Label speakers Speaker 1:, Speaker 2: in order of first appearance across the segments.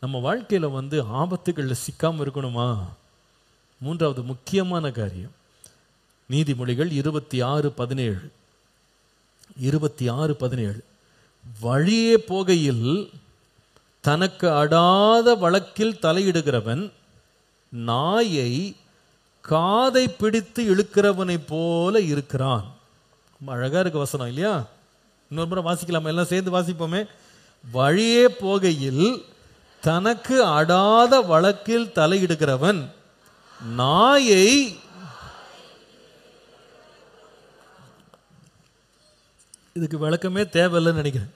Speaker 1: நம்ம வாழ்க்கையில வந்து ஆபத்துகளில் சிக்காம இருக்கணுமா மூன்றாவது முக்கியமான காரியம் நீதிமொழிகள் இருபத்தி ஆறு பதினேழு இருபத்தி ஆறு பதினேழு வழியே போகையில் தனக்கு அடாத வழக்கில் தலையிடுகிறவன் நாயை காதை பிடித்து இழுக்கிறவனைப் போல இருக்கிறான் ரொம்ப அழகா இருக்கு வசனம் இல்லையா இன்னொரு முறை வாசிக்கலாமா எல்லாம் சேர்ந்து வாசிப்போமே வழியே போகையில் தனக்கு அடாத வழக்கில் தலையிடுகிறவன் நாயை இதுக்கு விளக்கமே தேவையில்லைன்னு நினைக்கிறேன்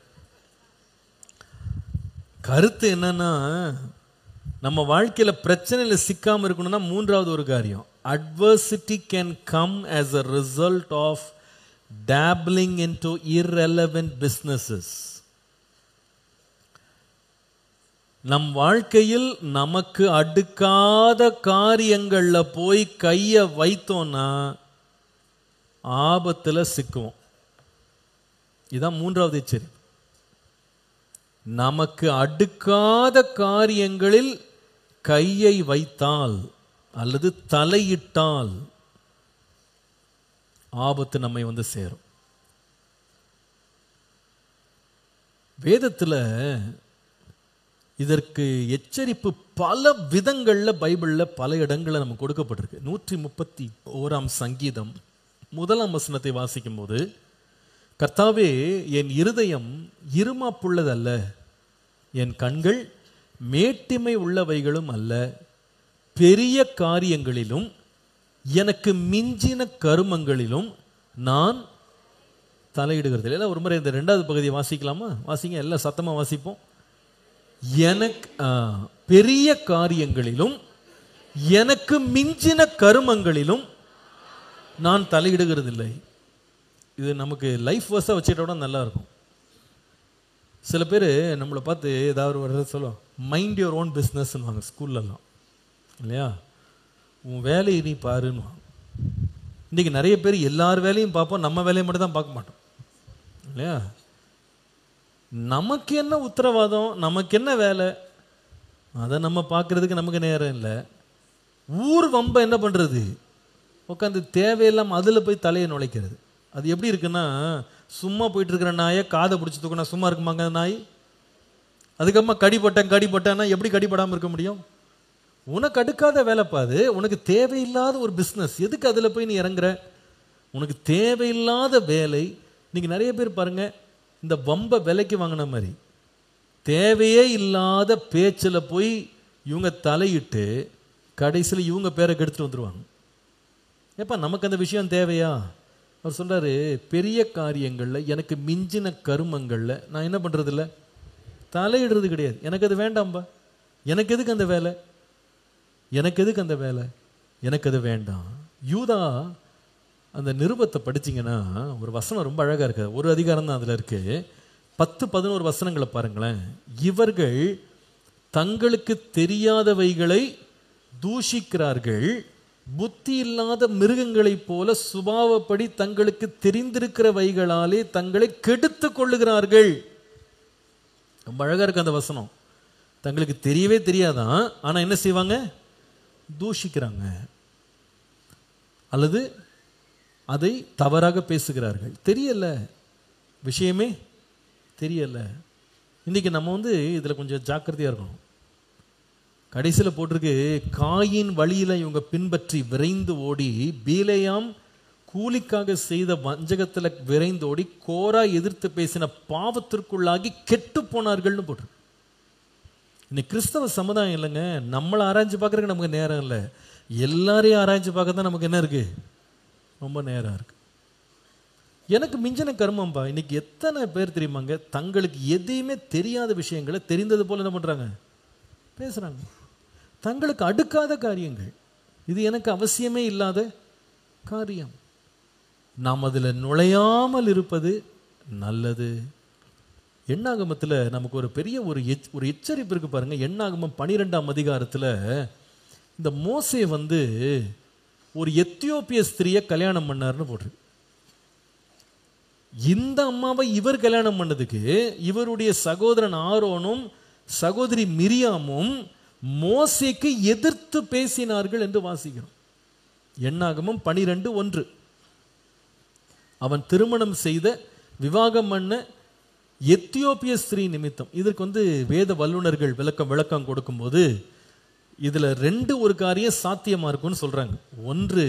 Speaker 1: கருத்து என்னன்னா நம்ம வாழ்க்கையில பிரச்சனையில சிக்காம இருக்கணும்னா மூன்றாவது ஒரு காரியம் adversity can come as a result of dabbling into irrelevant businesses நம் வாழ்க்கையில் நமக்கு அடுக்காத காரியங்கள்ல போய் கைய வைத்தோம்னா ஆபத்துல சிக்குவோம் இதான் மூன்றாவது எச்சரிக்கை நமக்கு அடுக்காத காரியங்களில் கையை வைத்தால் அல்லது தலையிட்டால் ஆபத்து நம்மை வந்து சேரும் வேதத்துல இதற்கு எச்சரிப்பு பல விதங்கள்ல பைபிள்ல பல இடங்கள்ல நமக்கு கொடுக்கப்பட்டிருக்கு நூற்றி முப்பத்தி ஓராம் சங்கீதம் முதலாம் வசனத்தை வாசிக்கும் போது கர்த்தாவே என் இருதயம் இருமாப்புள்ளதல்ல என் கண்கள் மேட்டிமை உள்ளவைகளும் அல்ல பெரிய காரியங்களிலும் எனக்கு மிஞ்சின கருமங்களிலும் நான் தலையிடுகிறது இல்லை ஒரு முறை இந்த ரெண்டாவது பகுதியை வாசிக்கலாமா வாசிங்க எல்லாம் சத்தமா வாசிப்போம் எனக்கு ஆ, பெரிய காரியங்களிலும் எனக்கு மிஞ்சின கருமங்களிலும் நான் தலையிடுகிறதில்லை இது நமக்கு லைஃப் வர்ஸாக வச்சுட்டோட நல்லா இருக்கும் சில பேர் நம்மளை பார்த்து ஏதாவது ஒரு சொல்லுவோம் மைண்ட் யுவர் ஓன் பிஸ்னஸ்ன்னுவாங்க ஸ்கூல்லலாம் இல்லையா உன் வேலையை நீ பாருன்னு இன்னைக்கு நிறைய பேர் எல்லார் வேலையும் பார்ப்போம் நம்ம வேலையை மட்டும் தான் பார்க்க மாட்டோம் இல்லையா நமக்கு என்ன உத்தரவாதம் நமக்கு என்ன வேலை அதை நம்ம பார்க்கறதுக்கு நமக்கு நேரம் இல்லை ஊர் வம்ப என்ன பண்ணுறது உட்காந்து தேவையில்லாமல் அதில் போய் தலையை நுழைக்கிறது அது எப்படி இருக்குன்னா சும்மா போயிட்டு இருக்கிற நாயை காதை பிடிச்சி தூக்கினா சும்மா இருக்குமாங்க அந்த நாய் அதுக்கப்புறமா கடிப்பட்டேன் கடிப்பட்டேன்னா எப்படி கடிப்படாமல் இருக்க முடியும் உனக்கு அடுக்காத வேலைப்பா அது உனக்கு தேவையில்லாத ஒரு பிஸ்னஸ் எதுக்கு அதில் போய் நீ இறங்குற உனக்கு தேவையில்லாத வேலை இன்னைக்கு நிறைய பேர் பாருங்க இந்த வம்ப விலைக்கு வாங்கின மாதிரி தேவையே இல்லாத பேச்சில் போய் இவங்க தலையிட்டு கடைசியில் இவங்க பேரை கெடுத்துட்டு வந்துருவாங்க ஏப்பா நமக்கு அந்த விஷயம் தேவையா அவர் சொல்றாரு பெரிய காரியங்களில் எனக்கு மிஞ்சின கருமங்களில் நான் என்ன பண்றது இல்ல தலையிடுறது கிடையாது எனக்கு அது வேண்டாம்பா எனக்கு எதுக்கு அந்த வேலை எனக்கு எதுக்கு அந்த வேலை எனக்கு அது வேண்டாம் யூதா அந்த நிருபத்தை படிச்சீங்கன்னா ஒரு வசனம் ரொம்ப அழகா இருக்கு ஒரு அதிகாரம் தான் அதுல இருக்கு பத்து பதினோரு வசனங்களை பாருங்களேன் இவர்கள் தங்களுக்கு தெரியாதவைகளை தூஷிக்கிறார்கள் புத்தி இல்லாத மிருகங்களைப் போல சுபாவப்படி தங்களுக்கு தெரிந்திருக்கிறவைகளாலே தங்களை கெடுத்துக் கொள்ளுகிறார்கள் ரொம்ப அழகா இருக்கு அந்த வசனம் தங்களுக்கு தெரியவே தெரியாதான் ஆனா என்ன செய்வாங்க தூஷிக்கிறாங்க அல்லது அதை தவறாக பேசுகிறார்கள் தெரியல விஷயமே தெரியல இன்னைக்கு நம்ம வந்து இதுல கொஞ்சம் ஜாக்கிரதையா இருக்கணும் கடைசியில் போட்டிருக்கு காயின் வழியில இவங்க பின்பற்றி விரைந்து ஓடி பீலையாம் கூலிக்காக செய்த வஞ்சகத்துல விரைந்து ஓடி கோரா எதிர்த்து பேசின பாவத்திற்குள்ளாகி கெட்டு போனார்கள்னு போட்டிருக்கு இன்னைக்கு கிறிஸ்தவ சமுதாயம் இல்லைங்க நம்மளை ஆராய்ஞ்சு பார்க்கறதுக்கு நமக்கு நேரம் இல்லை எல்லாரையும் ஆராய்ஞ்சு பார்க்க தான் நமக்கு என்ன இருக்கு ரொம்ப நேரம் இருக்கு எனக்கு மிஞ்சின கர்மம்பா இன்னைக்கு எத்தனை பேர் தெரியுமாங்க தங்களுக்கு எதையுமே தெரியாத விஷயங்களை தெரிந்தது போல என்ன பண்றாங்க பேசுறாங்க தங்களுக்கு அடுக்காத காரியங்கள் இது எனக்கு அவசியமே இல்லாத காரியம் நாம் அதில் நுழையாமல் இருப்பது நல்லது எண்ணாகமத்தில் நமக்கு ஒரு பெரிய ஒரு எச் ஒரு எச்சரிப்பு இருக்கு பாருங்க எண்ணாகமம் பனிரெண்டாம் அதிகாரத்தில் இந்த மோசே வந்து ஒரு எத்தியோப்பிய ஸ்திரியை கல்யாணம் பண்ணாருன்னு போட்டிருக்கு இந்த அம்மாவை இவர் கல்யாணம் பண்ணதுக்கு இவருடைய சகோதரன் ஆரோனும் சகோதரி மிரியாமும் மோசேக்கு எதிர்த்து பேசினார்கள் என்று வாசிக்கிறோம் எண்ணாகமும் பனிரெண்டு ஒன்று அவன் திருமணம் செய்த விவாகம் பண்ண எத்தியோப்பிய ஸ்திரீ நிமித்தம் இதற்கு வந்து வேத வல்லுனர்கள் விளக்கம் விளக்கம் கொடுக்கும்போது இதுல ரெண்டு ஒரு காரியம் சாத்தியமா இருக்கும்னு சொல்றாங்க ஒன்று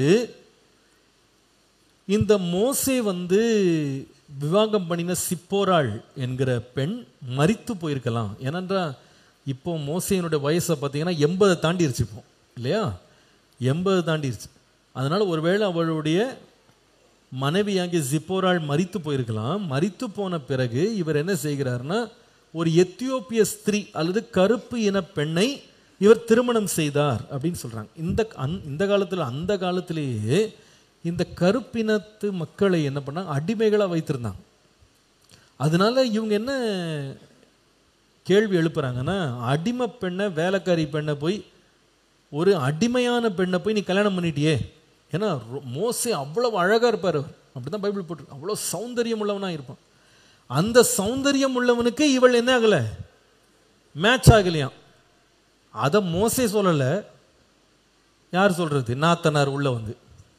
Speaker 1: இந்த மோசே வந்து விவாகம் பண்ணின சிப்போராள் என்கிற பெண் மரித்து போயிருக்கலாம் ஏனென்றா இப்போ மோசையினுடைய வயசை பார்த்தீங்கன்னா எண்பதை தாண்டிருச்சு இப்போ இல்லையா எண்பது தாண்டிருச்சு அதனால ஒருவேளை அவளுடைய மனைவியாகிய ஜிப்போராள் மரித்து போயிருக்கலாம் மரித்து போன பிறகு இவர் என்ன செய்கிறார்னா ஒரு எத்தியோப்பிய ஸ்திரீ அல்லது கருப்பு இன பெண்ணை இவர் திருமணம் செய்தார் அப்படின்னு சொல்றாங்க இந்த அந்- இந்த காலத்தில் அந்த காலத்திலேயே இந்த கருப்பினத்து மக்களை என்ன பண்ணாங்க அடிமைகளாக வைத்திருந்தாங்க அதனால இவங்க என்ன கேள்வி எழுப்புறாங்கன்னா அடிமை பெண்ணை வேலைக்காரி பெண்ணை போய் ஒரு அடிமையான பெண்ணை போய் நீ கல்யாணம் பண்ணிட்டியே ஏன்னா ரொ- மோசே அவ்வளவு அழகா இருப்பார் அவர் அப்படிதான் பைபிள் போட்டு அவ்வளோ சௌந்தரியம் உள்ளவனா இருப்பான் அந்த சௌந்தரியம் உள்ளவனுக்கு இவள் என்ன ஆகல மேட்ச் ஆகலையாம் அதை மோசே சொல்லல யார் சொல்றது நாத்தனார் உள்ள வந்து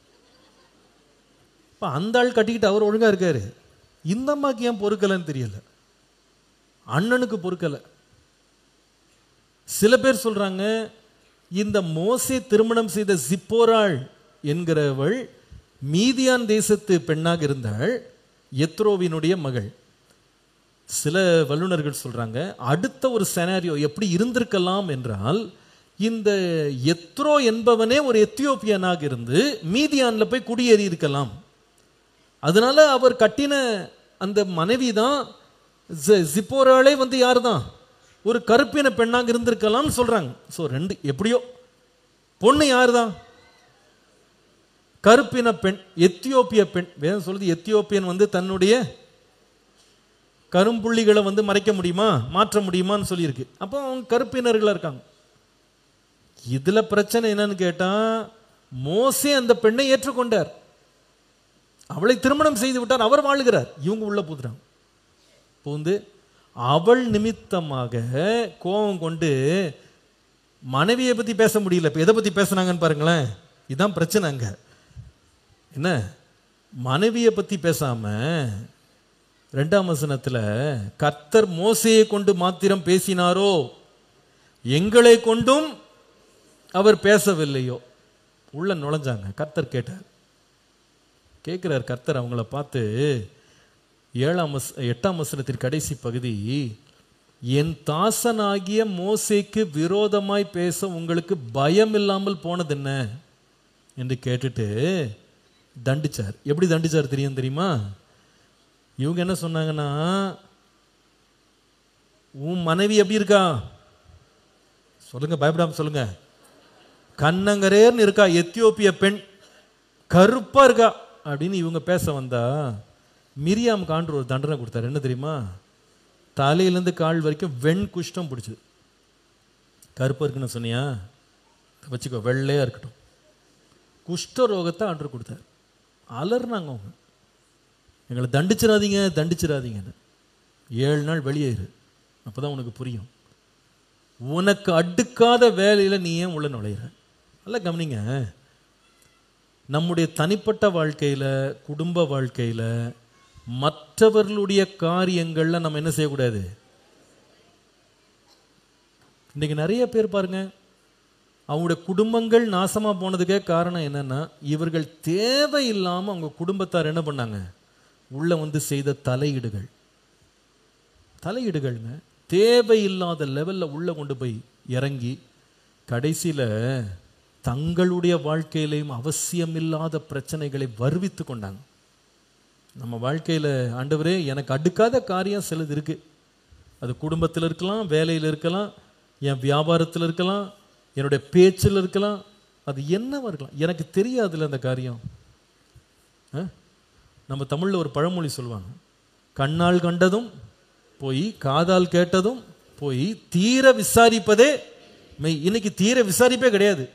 Speaker 1: இப்ப அந்த ஆள் கட்டிக்கிட்டு அவர் ஒழுங்கா இருக்காரு இந்த அம்மாக்கு ஏன் பொறுக்கலைன்னு தெரியல அண்ணனுக்கு பொறுக்கலை சில பேர் சொல்றாங்க இந்த மோசே திருமணம் செய்த சிப்போராள் என்கிறவள் மீதியான் தேசத்து பெண்ணாக இருந்தாள் எத்ரோவினுடைய மகள் சில வல்லுனர்கள் சொல்றாங்க அடுத்த ஒரு செனாரியோ எப்படி இருந்திருக்கலாம் என்றால் இந்த எத்ரோ என்பவனே ஒரு எத்தியோப்பியனாக இருந்து மீதியான்ல போய் குடியேறி இருக்கலாம் அதனால அவர் கட்டின அந்த மனைவி தான் ஜிப்போராளே வந்து யார் தான் ஒரு கருப்பின பெண்ணாக இருந்திருக்கலாம்னு சொல்றாங்க ஸோ ரெண்டு எப்படியோ பொண்ணு யார் தான் கருப்பின பெண் எத்தியோப்பிய பெண் வேதம் சொல்லுது எத்தியோப்பியன் வந்து தன்னுடைய கரும்புள்ளிகளை வந்து மறைக்க முடியுமா மாற்ற முடியுமான்னு சொல்லியிருக்கு அப்போ அவங்க கருப்பினர்களா இருக்காங்க இதுல பிரச்சனை என்னன்னு கேட்டா மோசே அந்த பெண்ணை ஏற்றுக்கொண்டார் அவளை திருமணம் செய்து விட்டார் அவர் வாழுகிறார் இவங்க உள்ள புதுறாங்க பூந்து அவள் நிமித்தமாக கோபம் கொண்டு மனைவியை பத்தி பேச முடியல இப்ப எதை பத்தி பேசுனாங்கன்னு பாருங்களேன் இதான் பிரச்சனை அங்க என்ன மனைவியை பத்தி பேசாம ரெண்டாம் வசனத்துல கர்த்தர் மோசையை கொண்டு மாத்திரம் பேசினாரோ எங்களை கொண்டும் அவர் பேசவில்லையோ உள்ள நுழைஞ்சாங்க கர்த்தர் கேட்டார் கேட்கிறார் கர்த்தர் அவங்கள பார்த்து ஏழாம் வச எட்டாம் வசனத்தின் கடைசி பகுதி என் தாசனாகிய மோசேக்கு விரோதமாய் பேச உங்களுக்கு பயம் இல்லாமல் போனது என்ன என்று கேட்டுட்டு தண்டிச்சார் எப்படி தண்டிச்சார் தெரியும் தெரியுமா இவங்க என்ன சொன்னாங்கன்னா உன் மனைவி எப்படி இருக்கா சொல்லுங்க பயப்படாம சொல்லுங்க கண்ணங்கரேர்னு இருக்கா எத்தியோப்பிய பெண் கருப்பா இருக்கா அப்படின்னு இவங்க பேச வந்தா மிரியாம் காண்டு ஒரு தண்டனை கொடுத்தாரு என்ன தெரியுமா தலையிலேருந்து கால் வரைக்கும் வெண் குஷ்டம் பிடிச்சது கருப்பா இருக்குன்னு சொன்னியா வச்சுக்கோ வெள்ளையா இருக்கட்டும் குஷ்ட ரோகத்தை ஆண்டு கொடுத்தாரு அலர்னாங்க அவங்க எங்களை தண்டிச்சிடாதீங்க தண்டிச்சிடாதீங்கன்னு ஏழு நாள் வெளியேறு அப்பதான் உனக்கு புரியும் உனக்கு அடுக்காத வேலையில நீ ஏன் உள்ள நுழையிற நல்லா கவனிங்க நம்முடைய தனிப்பட்ட வாழ்க்கையில குடும்ப வாழ்க்கையில மற்றவர்களுடைய காரியங்கள்ல நம்ம என்ன செய்யக்கூடாது இன்னைக்கு நிறைய பேர் பாருங்க அவங்களுடைய குடும்பங்கள் நாசமா போனதுக்கே காரணம் என்னன்னா இவர்கள் தேவையில்லாம அவங்க குடும்பத்தார் என்ன பண்ணாங்க உள்ள வந்து செய்த தலையீடுகள் தலையீடுகள்ங்க தேவையில்லாத லெவல்ல உள்ள கொண்டு போய் இறங்கி கடைசியில தங்களுடைய வாழ்க்கையிலையும் அவசியமில்லாத பிரச்சனைகளை வருவித்து கொண்டாங்க நம்ம வாழ்க்கையில ஆண்டவரே எனக்கு அடுக்காத காரியம் சிலது இருக்கு அது குடும்பத்தில் இருக்கலாம் வேலையில் இருக்கலாம் என் வியாபாரத்தில் இருக்கலாம் என்னுடைய பேச்சில் இருக்கலாம் அது என்னவா இருக்கலாம் எனக்கு தெரியாதுல்ல அந்த காரியம் ஆ? நம்ம தமிழ்ல ஒரு பழமொழி சொல்லுவாங்க கண்ணால் கண்டதும் போய் காதால் கேட்டதும் போய் தீர விசாரிப்பதே மெய் இன்னைக்கு தீர விசாரிப்பே கிடையாது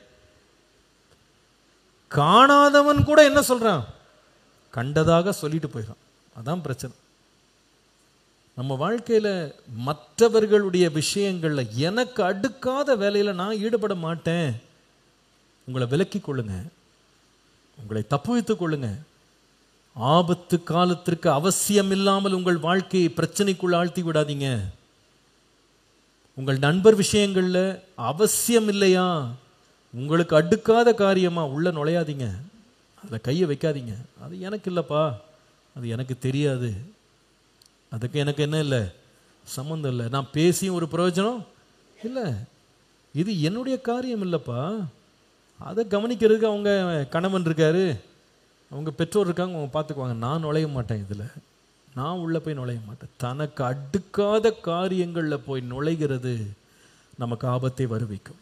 Speaker 1: காணாதவன் கூட என்ன சொல்றான் கண்டதாக சொல்லிட்டு போயிடறான் அதான் பிரச்சனை நம்ம வாழ்க்கையில மற்றவர்களுடைய விஷயங்கள்ல எனக்கு அடுக்காத வேலையில நான் ஈடுபட மாட்டேன் உங்களை விலக்கிக் கொள்ளுங்க உங்களை தப்பு வைத்துக் கொள்ளுங்க ஆபத்து காலத்திற்கு அவசியம் இல்லாமல் உங்கள் வாழ்க்கையை பிரச்சனைக்குள் ஆழ்த்தி விடாதீங்க உங்கள் நண்பர் விஷயங்கள்ல அவசியம் இல்லையா உங்களுக்கு அடுக்காத காரியமா உள்ள நுழையாதீங்க அதில் கையை வைக்காதீங்க அது எனக்கு இல்லைப்பா அது எனக்கு தெரியாது அதுக்கு எனக்கு என்ன இல்லை சம்மந்தம் இல்லை நான் பேசியும் ஒரு பிரயோஜனம் இல்லை இது என்னுடைய காரியம் இல்லைப்பா அதை கவனிக்கிறதுக்கு அவங்க கணவன் இருக்காரு அவங்க பெற்றோர் இருக்காங்க அவங்க பார்த்துக்குவாங்க நான் நுழைய மாட்டேன் இதில் நான் உள்ளே போய் நுழைய மாட்டேன் தனக்கு அடுக்காத காரியங்களில் போய் நுழைகிறது நமக்கு ஆபத்தை வருவிக்கும்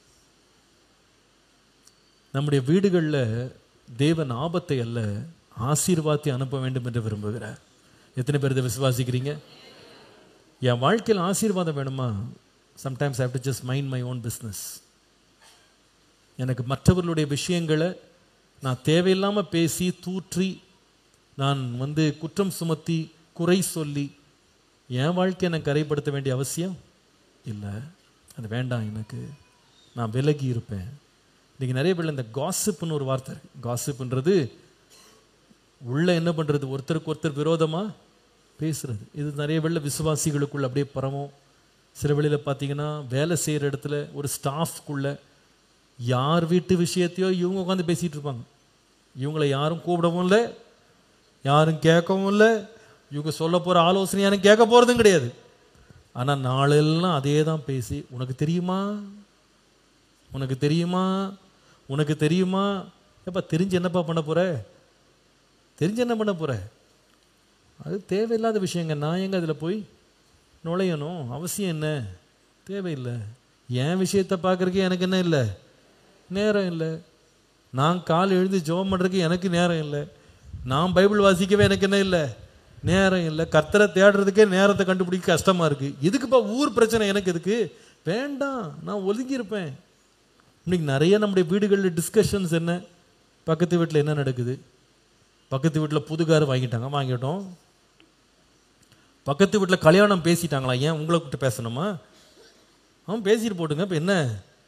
Speaker 1: நம்முடைய வீடுகளில் தேவன் ஆபத்தை அல்ல ஆசீர்வாதத்தை அனுப்ப வேண்டும் என்று விரும்புகிறார் எத்தனை பேர் இதை விசுவாசிக்கிறீங்க என் வாழ்க்கையில் ஆசீர்வாதம் வேணுமா sometimes I do just mind my own business எனக்கு மற்றவர்களுடைய விஷயங்களை நான் தேவையில்லாமல் பேசி தூற்றி நான் வந்து குற்றம் சுமத்தி குறை சொல்லி என் வாழ்க்கையை நான் கரைப்படுத்த வேண்டிய அவசியம் இல்லை அது வேண்டாம் எனக்கு நான் விலகி இருப்பேன் இன்னைக்கு நிறைய பேர் இந்த காசிப்னு ஒரு வார்த்தை இருக்கு காசிப்ன்றது உள்ள என்ன பண்றது ஒருத்தருக்கு ஒருத்தர் விரோதமா பேசுறது இது நிறைய வெள்ள விசுவாசிகளுக்குள்ள அப்படியே பரவும் சில வெளியில் பார்த்தீங்கன்னா வேலை செய்கிற இடத்துல ஒரு ஸ்டாஃப்குள்ள யார் வீட்டு விஷயத்தையோ இவங்க உட்காந்து பேசிட்டு இருப்பாங்க இவங்களை யாரும் கூப்பிடவும் இல்லை யாரும் கேட்கவும் இல்லை இவங்க சொல்ல போகிற ஆலோசனை யாரும் கேட்க போகிறதும் கிடையாது ஆனால் நாளெல்லாம் அதே தான் பேசி உனக்கு தெரியுமா உனக்கு தெரியுமா உனக்கு தெரியுமா ஏப்பா தெரிஞ்சு என்னப்பா பண்ண போற தெரிஞ்சு என்ன பண்ண போற அது தேவையில்லாத விஷயங்க நான் எங்க அதில் போய் நுழையணும் அவசியம் என்ன தேவையில்லை என் விஷயத்தை பார்க்கறதுக்கு எனக்கு என்ன இல்லை நேரம் இல்லை நான் கால் எழுந்து ஜெபம் பண்ணுறதுக்கு எனக்கு நேரம் இல்லை நான் பைபிள் வாசிக்கவே எனக்கு என்ன இல்லை நேரம் இல்லை கர்த்தரை தேடுறதுக்கே நேரத்தை கண்டுபிடிக்க கஷ்டமா இருக்கு இதுக்குப்பா ஊர் பிரச்சனை எனக்கு எதுக்கு வேண்டாம் நான் ஒதுங்கி இருப்பேன் இன்னைக்கு நிறைய நம்முடைய வீடுகளில் டிஸ்கஷன்ஸ் என்ன பக்கத்து வீட்டில் என்ன நடக்குது பக்கத்து வீட்டில் புது கார் வாங்கிட்டாங்க வாங்கிட்டோம் பக்கத்து வீட்டில் கல்யாணம் பேசிட்டாங்களா ஏன் உங்களை கூப்பிட்டு பேசணுமா அவன் பேசிட்டு போட்டுங்க இப்போ என்ன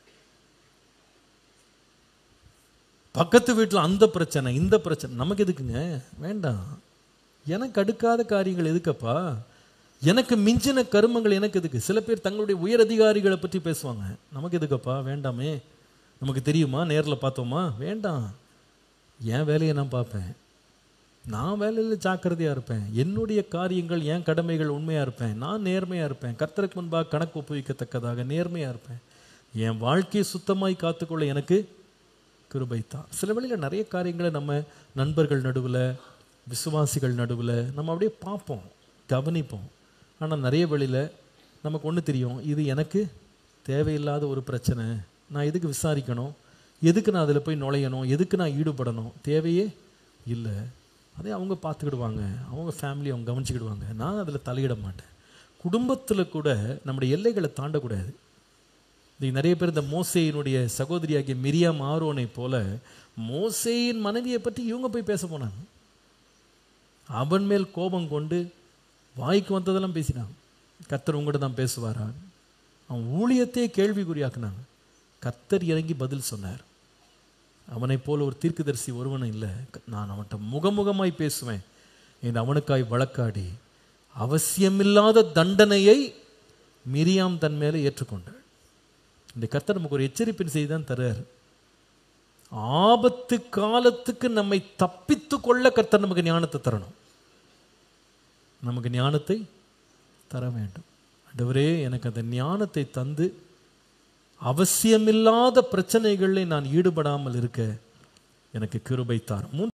Speaker 1: பக்கத்து வீட்டில் அந்த பிரச்சனை இந்த பிரச்சனை நமக்கு எதுக்குங்க வேண்டாம் எனக்கு அடுக்காத காரியங்கள் எதுக்கப்பா எனக்கு மிஞ்சின கருமங்கள் எனக்கு எதுக்கு சில பேர் தங்களுடைய உயர் அதிகாரிகளை பற்றி பேசுவாங்க நமக்கு எதுக்கப்பா வேண்டாமே நமக்கு தெரியுமா நேரில் பார்த்தோமா வேண்டாம் என் வேலையை நான் பார்ப்பேன் நான் வேலையில் ஜாக்கிரதையாக இருப்பேன் என்னுடைய காரியங்கள் என் கடமைகள் உண்மையாக இருப்பேன் நான் நேர்மையாக இருப்பேன் கர்த்தருக்கு முன்பாக கணக்கு ஒப்புவிக்கத்தக்கதாக நேர்மையாக இருப்பேன் என் வாழ்க்கையை சுத்தமாய் காத்துக்கொள்ள எனக்கு கிருபைத்தான் சில வேளையில் நிறைய காரியங்களை நம்ம நண்பர்கள் நடுவில் விசுவாசிகள் நடுவில் நம்ம அப்படியே பார்ப்போம் கவனிப்போம் ஆனால் நிறைய வழியில் நமக்கு ஒன்று தெரியும் இது எனக்கு தேவையில்லாத ஒரு பிரச்சனை நான் எதுக்கு விசாரிக்கணும் எதுக்கு நான் அதில் போய் நுழையணும் எதுக்கு நான் ஈடுபடணும் தேவையே இல்லை அதே அவங்க பார்த்துக்கிடுவாங்க அவங்க ஃபேமிலி அவங்க கவனிச்சுக்கிடுவாங்க நான் அதில் தலையிட மாட்டேன் குடும்பத்தில் கூட நம்முடைய எல்லைகளை தாண்டக்கூடாது இன்னைக்கு நிறைய பேர் இந்த மோசையினுடைய சகோதரியாகிய மிரியாம் ஆரோனை போல மோசேயின் மனைவியை பற்றி இவங்க போய் பேச போனாங்க அவன் மேல் கோபம் கொண்டு வாய்க்கு வந்ததெல்லாம் பேசினாங்க கர்த்தர் உங்கள்கிட்ட தான் பேசுவாரா அவன் ஊழியத்தையே கேள்விக்குறியாக்குனாங்க கர்த்தர் இறங்கி பதில் சொன்னார் அவனைப் போல ஒரு தீர்க்கதரிசி ஒருவனும் இல்லை நான் அவன்கிட்ட முகமுகமாய் பேசுவேன் என்று அவனுக்காய் வழக்காடி அவசியமில்லாத தண்டனையை மிரியாம் தன் மேலே ஏற்றுக்கொண்டாள் இந்த கர்த்தர் நமக்கு ஒரு எச்சரிப்பின் செய்தி தான் தர்றார் ஆபத்து காலத்துக்கு நம்மை தப்பித்து கொள்ள கர்த்தர் நமக்கு ஞானத்தை தரணும் நமக்கு ஞானத்தை தர வேண்டும் ஆண்டவரே எனக்கு அந்த ஞானத்தை தந்து அவசியமில்லாத பிரச்சனைகளில் நான் ஈடுபடாமல் இருக்க எனக்கு கிருபை தார்